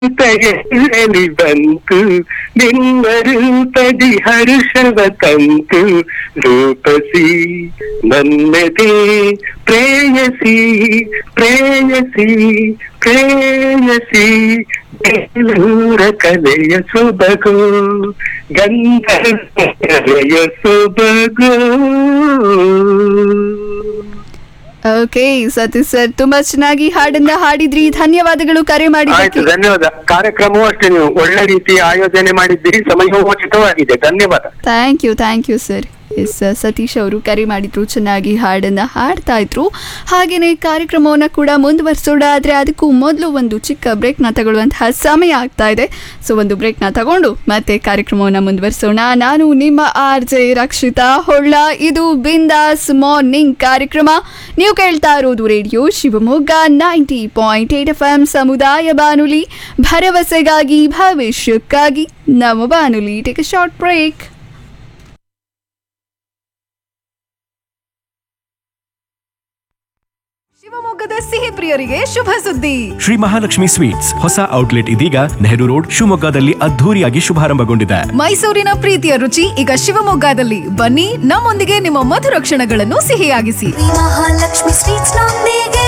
ತಯಲಿ ಬಂತು ನಿನ್ನ ರೂಪದಿ ಹರ್ಷವ ತಂತು ರೂಪಸಿ ನನ್ನದೇ ಪ್ರೇಯಸಿ ಪ್ರೇಯಸಿ ಪ್ರೇಯಸಿ ಬೇಲೂರ ಕಲೆಯ ಸೊಬಗೋ ಗಂಧರ್ವ ಕಲೆಯ ಸೊಬಗೋ ಓಕೆ ಸತೀಶ್ ಸರ್ ತುಂಬಾ ಚೆನ್ನಾಗಿ ಹಾಡನ್ನ ಹಾಡಿದ್ರಿ ಧನ್ಯವಾದಗಳು ಕರೆ ಆಯ್ತು ಮಾಡಿದ್ದಕ್ಕೆ ಧನ್ಯವಾದ ಕಾರ್ಯಕ್ರಮವೂ ಅಷ್ಟೇ ನೀವು ಒಳ್ಳೆ ರೀತಿ ಆಯೋಜನೆ ಮಾಡಿದ್ದೀರಿ ಸಮಯೋಚಿತವಾಗಿದೆ ಧನ್ಯವಾದ thank you thank you sir S Satish ಅವರು ಕರೆ ಮಾಡಿದ್ರು ಚೆನ್ನಾಗಿ ಹಾಡನ್ನ ಹಾಡ್ತಾ ಇದ್ರು ಹಾಗೇನೆ ಕಾರ್ಯಕ್ರಮವನ್ನು ಕೂಡ ಮುಂದುವರಿಸೋಣ ಆದರೆ ಅದಕ್ಕೂ ಮೊದಲು ಒಂದು ಚಿಕ್ಕ ಬ್ರೇಕ್ನ ತಗೊಳ್ಳುವಂತಹ ಸಮಯ ಆಗ್ತಾ ಇದೆ ಸೊ ಒಂದು ಬ್ರೇಕ್ನ ತಗೊಂಡು ಮತ್ತೆ ಕಾರ್ಯಕ್ರಮವನ್ನು ಮುಂದುವರಿಸೋಣ ನಾನು ನಿಮ್ಮ ಆರ್ ಜೆ ರಕ್ಷಿತಾ ಹೊಳ್ಳ ಇದು ಬಿಂದಾಸ್ ಮಾರ್ನಿಂಗ್ ಕಾರ್ಯಕ್ರಮ ನೀವು ಕೇಳ್ತಾ ಇರೋದು radio Shivamogga ninety point eight F M ಸಮುದಾಯ ಬಾನುಲಿ ಭರವಸೆಗಾಗಿ ಭವಿಷ್ಯಕ್ಕಾಗಿ ನಮ್ಮ ಬಾನುಲಿ ಟೇಕ್ ಅ ಶಾರ್ಟ್ ಬ್ರೇಕ್ ಶಿವಮೊಗ್ಗದ ಸಿಹಿ ಪ್ರಿಯರಿಗೆ ಶುಭ ಸುದ್ದಿ ಶ್ರೀ ಮಹಾಲಕ್ಷ್ಮಿ ಸ್ವೀಟ್ಸ್ ಹೊಸ ಔಟ್ಲೆಟ್ ಇದೀಗ ನೆಹರು ರೋಡ್ ಶಿವಮೊಗ್ಗದಲ್ಲಿ ಅದ್ಧೂರಿಯಾಗಿ ಶುಭಾರಂಭಗೊಂಡಿದೆ ಮೈಸೂರಿನ ಪ್ರೀತಿಯ ರುಚಿ ಈಗ ಶಿವಮೊಗ್ಗದಲ್ಲಿ ಬನ್ನಿ ನಮ್ಮೊಂದಿಗೆ ನಿಮ್ಮ ಮಧುರ ಕ್ಷಣಗಳನ್ನು ಸಿಹಿಯಾಗಿಸಿ ಮಹಾಲಕ್ಷ್ಮಿ ಸ್ವೀಟ್ಸ್ ನೊಂದಿಗೆ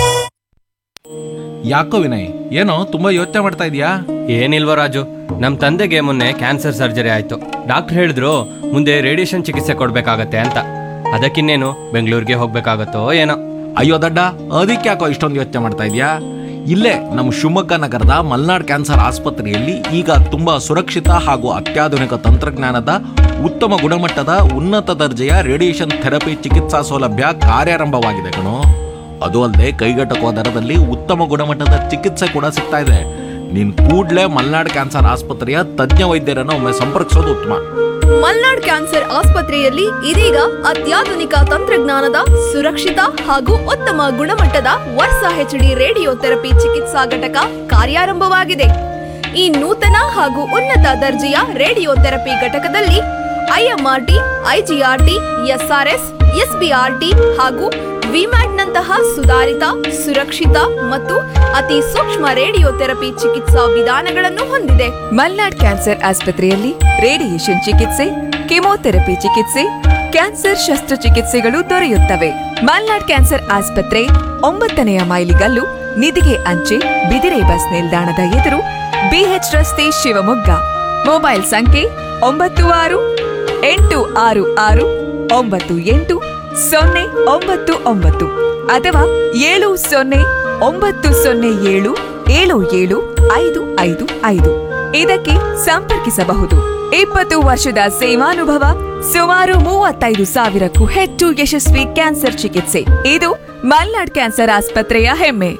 ಯಾಕೋ ವಿನಯ್ ಏನೋ ತುಂಬಾ ಯೋಚನೆ ಮಾಡ್ತಾ ಇದೀಯಾ ಏನಿಲ್ವ ರಾಜು ನಮ್ಮ ತಂದೆಗೆ ಮೊನ್ನೆ ಕ್ಯಾನ್ಸರ್ ಸರ್ಜರಿ ಆಯಿತು ಡಾಕ್ಟರ್ ಹೇಳಿದ್ರು ಮುಂದೆ ರೇಡಿಯೇಷನ್ ಚಿಕಿತ್ಸೆ ಕೊಡಬೇಕಾಗತ್ತೆ ಅಂತ ಅದಕ್ಕಿನ್ನೇನು ಬೆಂಗಳೂರಿಗೆ ಹೋಗ್ಬೇಕಾಗತ್ತೋ ಏನೋ ಅಯ್ಯೋ ದಡ್ಡ ಅದಕ್ಕೆ ಯಾಕೋ ಇಷ್ಟೊಂದು ಯೋಚನೆ ಮಾಡ್ತಾ ಇದೀಯಾ ಇಲ್ಲೇ ನಮ್ಮ ಶಿವಮೊಗ್ಗ ನಗರದ ಮಲ್ನಾಡ್ ಕ್ಯಾನ್ಸರ್ ಆಸ್ಪತ್ರೆಯಲ್ಲಿ ಈಗ ತುಂಬಾ ಸುರಕ್ಷಿತ ಹಾಗೂ ಅತ್ಯಾಧುನಿಕ ತಂತ್ರಜ್ಞಾನದ ಉತ್ತಮ ಗುಣಮಟ್ಟದ ಉನ್ನತ ದರ್ಜೆಯ ರೇಡಿಯೇಷನ್ ಥೆರಪಿ ಚಿಕಿತ್ಸಾ ಸೌಲಭ್ಯ ಕಾರ್ಯಾರಂಭವಾಗಿದೆ ಕಣೋ ಅದು ಅಲ್ಲದೆ ಕೈಗೆಟಕುವ ದರದಲ್ಲಿ ಉತ್ತಮ ಗುಣಮಟ್ಟದ ಚಿಕಿತ್ಸೆ ಕೂಡ ಸಿಗ್ತಾ ಇದೆ ನೀನ್ ಕೂಡ್ಲೇ ಮಲ್ನಾಡ್ ಕ್ಯಾನ್ಸರ್ ಆಸ್ಪತ್ರೆಯ ತಜ್ಞ ವೈದ್ಯರನ್ನು ಒಮ್ಮೆ ಸಂಪರ್ಕಿಸೋದು ಉತ್ತಮ ಮಲ್ನಾಡ್ ಕ್ಯಾನ್ಸರ್ ಆಸ್ಪತ್ರೆಯಲ್ಲಿ ಇದೀಗ ಅತ್ಯಾಧುನಿಕ ತಂತ್ರಜ್ಞಾನದ ಸುರಕ್ಷಿತ ಹಾಗೂ ಉತ್ತಮ ಗುಣಮಟ್ಟದ ವರ್ಸ ಹೆಚ್ಡಿ ರೇಡಿಯೋ ಥೆರಪಿ ಚಿಕಿತ್ಸಾ ಘಟಕ ಕಾರ್ಯಾರಂಭವಾಗಿದೆ ಈ ನೂತನ ಹಾಗೂ ಉನ್ನತ ದರ್ಜೆಯ ರೇಡಿಯೋ ಥೆರಪಿ ಘಟಕದಲ್ಲಿ ಐಎಂಆರ್ಟಿ ಐಜಿಆರ್ಟಿ ಎಸ್ಆರ್ಎಸ್ ಎಸ್ಬಿಆರ್ಟಿ ಹಾಗೂ ವಿಮ್ಯಾಟ್ನಂತಹ ಸುಧಾರಿತ ಸುರಕ್ಷಿತ ಮತ್ತು ಅತಿ ಸೂಕ್ಷ್ಮ ರೇಡಿಯೋ ಥೆರಪಿ ಚಿಕಿತ್ಸಾ ವಿಧಾನಗಳನ್ನು ಹೊಂದಿದೆ ಮಲ್ನಾಡ್ ಕ್ಯಾನ್ಸರ್ ಆಸ್ಪತ್ರೆಯಲ್ಲಿ ರೇಡಿಯೇಷನ್ ಚಿಕಿತ್ಸೆ ಕೆಮೊಥೆರಪಿ ಚಿಕಿತ್ಸೆ ಕ್ಯಾನ್ಸರ್ ಶಸ್ತ್ರಚಿಕಿತ್ಸೆಗಳು ದೊರೆಯುತ್ತವೆ ಮಲ್ನಾಡ್ ಕ್ಯಾನ್ಸರ್ ಆಸ್ಪತ್ರೆ ಒಂಬತ್ತನೆಯ ಮೈಲಿಗಲ್ಲು ನಿಧಿಗೆ ಅಂಚೆ ಬಿದಿರೆ ಬಸ್ ನಿಲ್ದಾಣದ ಎದುರು ಬಿಎಚ್ ರಸ್ತೆ ಶಿವಮೊಗ್ಗ ಮೊಬೈಲ್ ಸಂಖ್ಯೆ ಒಂಬತ್ತು ಆರು ಎಂಟು ಆರು ಆರು ಒಂಬತ್ತು ಎಂಟು ಸೊನ್ನೆ ಒಂಬತ್ತು ಒಂಬತ್ತು ಅಥವಾ ಏಳು ಸೊನ್ನೆ ಒಂಬತ್ತು ಸೊನ್ನೆ ಏಳು ಏಳು ಏಳು ಐದು ಐದು ಐದು ಇದಕ್ಕೆ ಸಂಪರ್ಕಿಸಬಹುದು ಇಪ್ಪತ್ತು ವರ್ಷದ ಸೇವಾನುಭವ ಸುಮಾರು ಮೂವತ್ತೈದು ಸಾವಿರಕ್ಕೂ ಹೆಚ್ಚು ಯಶಸ್ವಿ ಕ್ಯಾನ್ಸರ್ ಚಿಕಿತ್ಸೆ ಇದು ಮಲ್ನಾಡ್ ಕ್ಯಾನ್ಸರ್ ಆಸ್ಪತ್ರೆಯ ಹೆಮ್ಮೆ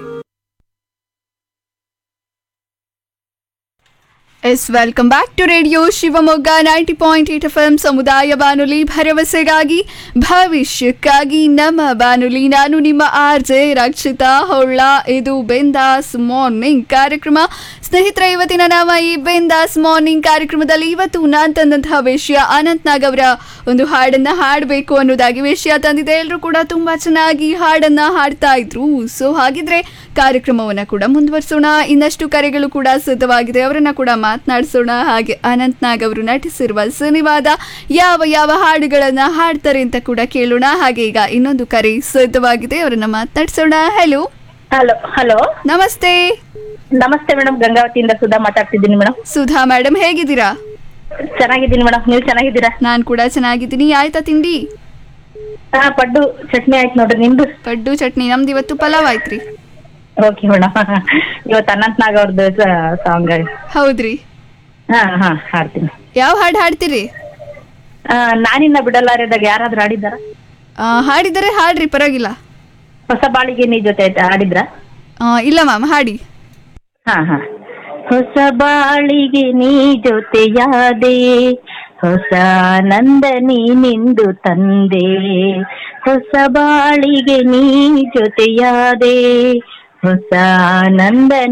yes welcome back to radio Shivamogga ninety point eight F M ಸಮುದಾಯ ಬಾನುಲಿ ಭರವಸೆಗಾಗಿ ಭವಿಷ್ಯಕ್ಕಾಗಿ ನಮ್ಮ ಬಾನುಲಿ ನಾನು ನಿಮ್ಮ ಆರ್ ಜೆ ರಕ್ಷಿತಾ ಹೊಳ್ಳ ಇದು ಬೆಂದಾಸ್ ಮಾರ್ನಿಂಗ್ ಕಾರ್ಯಕ್ರಮ ಸ್ನೇಹಿತರೆ ಇವತ್ತಿನ ನಮ್ಮ ಈ ಬೆಂದಾಸ್ ಮಾರ್ನಿಂಗ್ ಕಾರ್ಯಕ್ರಮದಲ್ಲಿ ಇವತ್ತು ನಾನು ತಂದಂತಹ ವಿಷಯ ಅನಂತ್ ನಾಗ್ ಅವರ ಒಂದು ಹಾಡನ್ನ ಹಾಡಬೇಕು ಅನ್ನೋದಾಗಿ ವಿಷಯ ತಂದಿದೆ ಎಲ್ಲರೂ ಕೂಡ ತುಂಬಾ ಚೆನ್ನಾಗಿ ಹಾಡನ್ನ ಹಾಡ್ತಾ ಇದ್ರು ಸೊ ಹಾಗಿದ್ರೆ ಕಾರ್ಯಕ್ರಮವನ್ನ ಕೂಡ ಮುಂದುವರಿಸೋಣ ಇನ್ನಷ್ಟು ಕರೆಗಳು ಕೂಡ ಸಿದ್ಧವಾಗಿದೆ ಅವರನ್ನ ಕೂಡ ಮಾತನಾಡಿಸೋಣ ಹಾಗೆ ಅನಂತ್ ನಾಗ್ ಅವರು ನಟಿಸಿರುವ ಸಿನಿಮಾದ ಯಾವ ಯಾವ ಹಾಡುಗಳನ್ನ ಹಾಡ್ತಾರೆ ಅಂತ ಕೂಡ ಕೇಳೋಣ ಹಾಗೆ ಈಗ ಇನ್ನೊಂದು ಕರೆ ಸಿದ್ಧವಾಗಿದೆ ಅವರನ್ನ ಮಾತನಾಡಿಸೋಣ ಹೆಲೋ ಹಲೋ ಹಲೋ ನಮಸ್ತೆ ನಮಸ್ತೆ ಮೇಡಮ್ ಗಂಗಾವತಿಯಿಂದ ಸುಧಾ ಮಾತಾಡ್ತಿದ್ದೀನಿ ಮೇಡಮ್ ಸುಧಾ ಮೇಡಮ್ ಹೇಗಿದ್ದೀರಾ ಚೆನ್ನಾಗಿದ್ದೀನಿ ಮೇಡಮ್ ನೀವು ಚೆನ್ನಾಗಿದ್ದೀರಾ ನಾನು ಕೂಡ ಚೆನ್ನಾಗಿದ್ದೀನಿ ಆಯ್ತಾ ತಿಂಡಿ ಹಾ ಪಡ್ಡು ಚಟ್ನಿ ಆಯ್ತು ನೋಡ್ರಿ ನಿಮ್ದು ಪಡ್ಡು ಚಟ್ನಿ ನಮ್ದು ಇವತ್ತು ಪಲಾವ್ ಆಯ್ತ್ರಿ ಓಕೆ ಮೇಡಮ್ ಇವತ್ತು ಅನಂತ್ ನಾಗ್ ಅವ್ರದ್ದು ಸಾಂಗ್ ಹೌದ್ರಿ ಹಾ ಹಾ ಹಾಡ್ತೀನಿ ಯಾವ ಹಾಡು ಹಾಡ್ತೀರಿ ಆ, ನಾನಿನ್ನ ಬಿಡಲಾರದಾಗ ಯಾರಾದ್ರೂ ಆಡಿದ್ದಾರ ಆ, ಹಾಡಿದರೆ ಹಾಡ್ರಿ ಪರವಾಗಿಲ್ಲ ಹೊಸ ಬಾಳಿಗೆ ನೀ ಜೊತೆ ಆಯ್ತಾ ಆಡಿದ್ರ ಆ, ಇಲ್ಲ ಮ್ಯಾಮ್ ಹಾಡಿ ಹಾ ಹಾ ಹೊಸ ಬಾಳಿಗೆ ನೀ ಜೊತೆಯಾದೆ ಹೊಸ ಆನಂದ ನೀ ನಿಂದು ತಂದೆ ಹೊಸ ಬಾಳಿಗೆ ನೀ ಜೊತೆಯಾದೆ ಹೊಸ ಆನಂದ